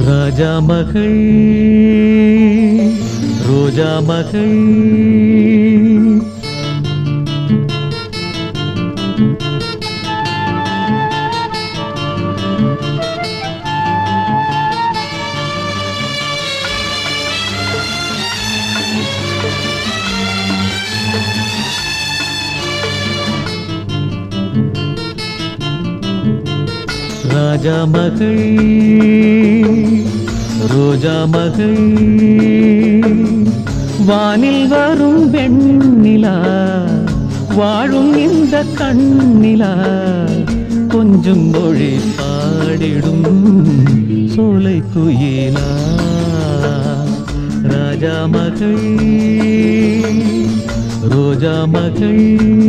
ராஜா மகள் ரோஜா மகள் ராஜா மகள் ரோஜா மகள் வானில் வரும் வெண்ணிலா வாழும் இந்த கண்ணிலா கொஞ்சம் மொழி பாடிடும் சோலை குயிலா ராஜா மகள் ரோஜா மகள்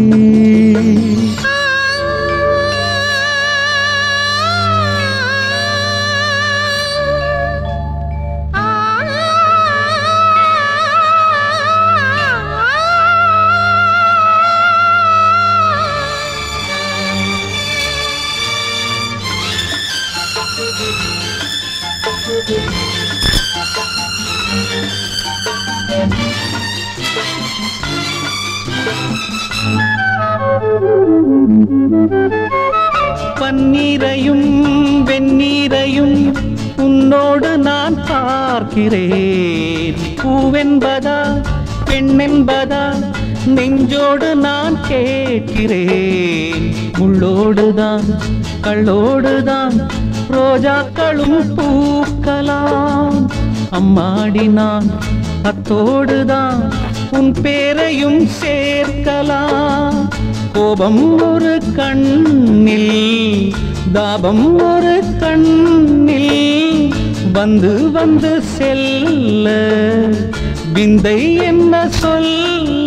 பன்னீரையும் வெந்நீரையும் உன்னோடு நான் பார்க்கிறேன் பூவென்பதா பெண்ணென்பதா நெஞ்சோடு நான் கேட்கிறேன் முள்ளோடுதான் கள்ளோடுதான் ரோஜாக்களும் பூக்கலாம் அம்மாடி நான் அத்தோடுதான் உன் பேரையும் சேர்க்கலாம் கோபம் ஒரு கண்ணில் தாபம் ஒரு கண்ணில் வந்து வந்து செல்ல விந்தை என்ன சொல்ல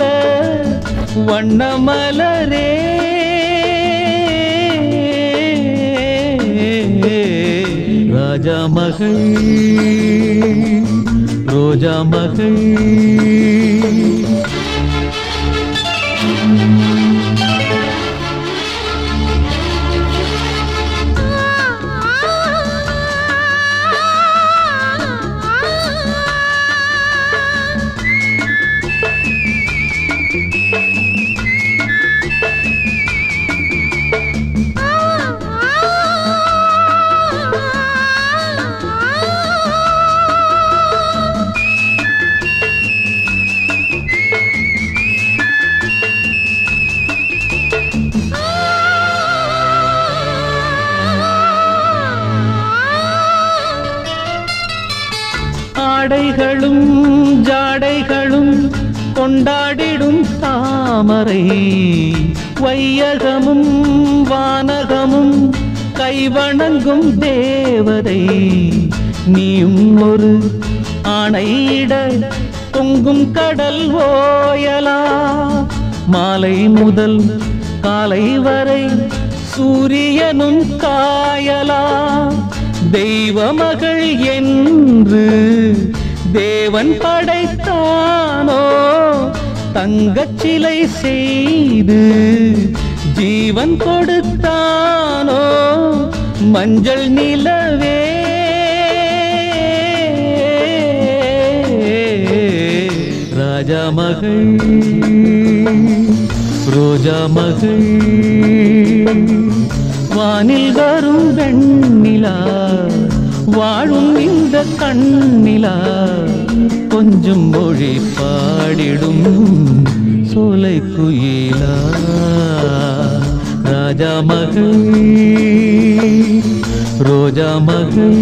வண்ணமலரே ராஜா மகள் ரோஜா மகள் ஆடைகளும் ஜாடைகளும் கொண்டாடிடும் தாமரை வையகமும் வானகமும் கைவணங்கும் தேவதை நீயும் ஒரு ஆணையிட பொங்கும் கடல் ஓயலா மாலை முதல் காலை வரை சூரியனும் காயலா தெய்வ மகள் என்று தேவன் படைத்தானோ தங்கச் சிலை செய்து ஜீவன் கொடுத்தானோ மஞ்சள் நிலவே ராஜா மகள் ரோஜா மகள் வானில் வரும் வெண்ணிலா வாழும் இந்த கண்ணிலா கொஞ்சம் மொழி பாடிடும் சோலை குயிலா ராஜா மகள் ரோஜா மகள்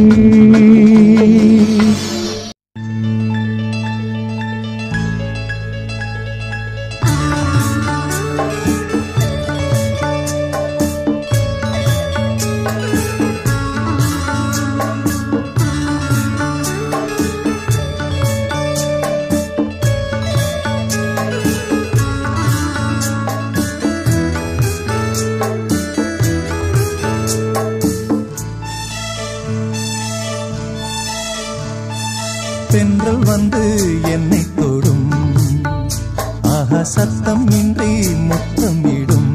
தென்றல் வந்து என்னை தொடும் ஆஹா சத்தம் இன்றி முத்தமிடும்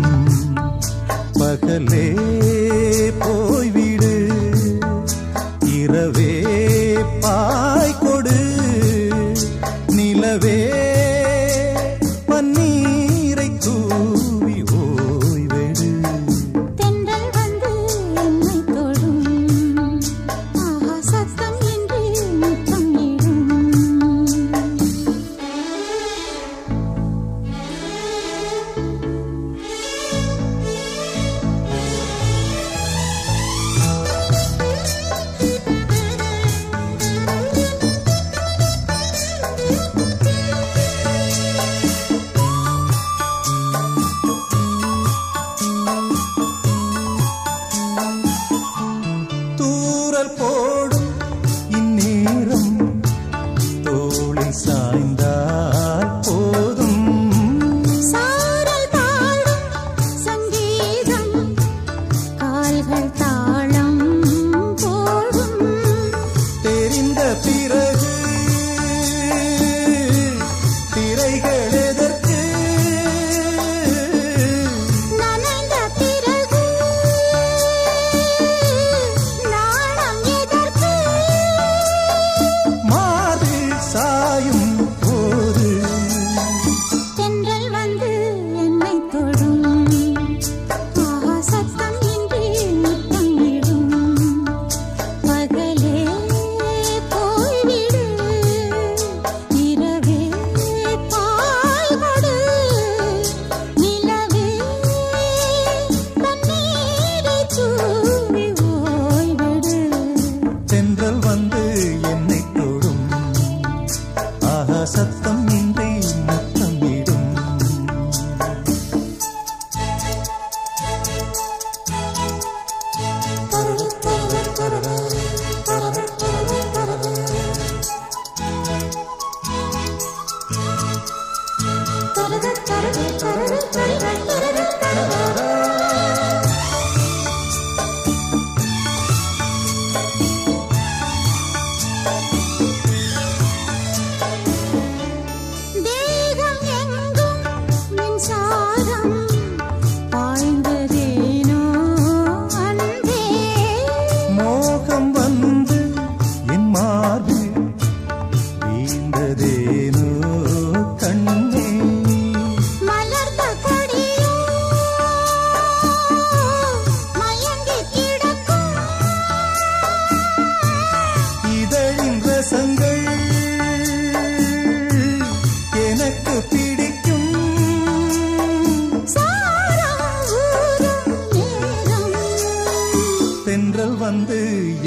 பகலே போய்விடு இரவே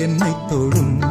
என்னை தொடும்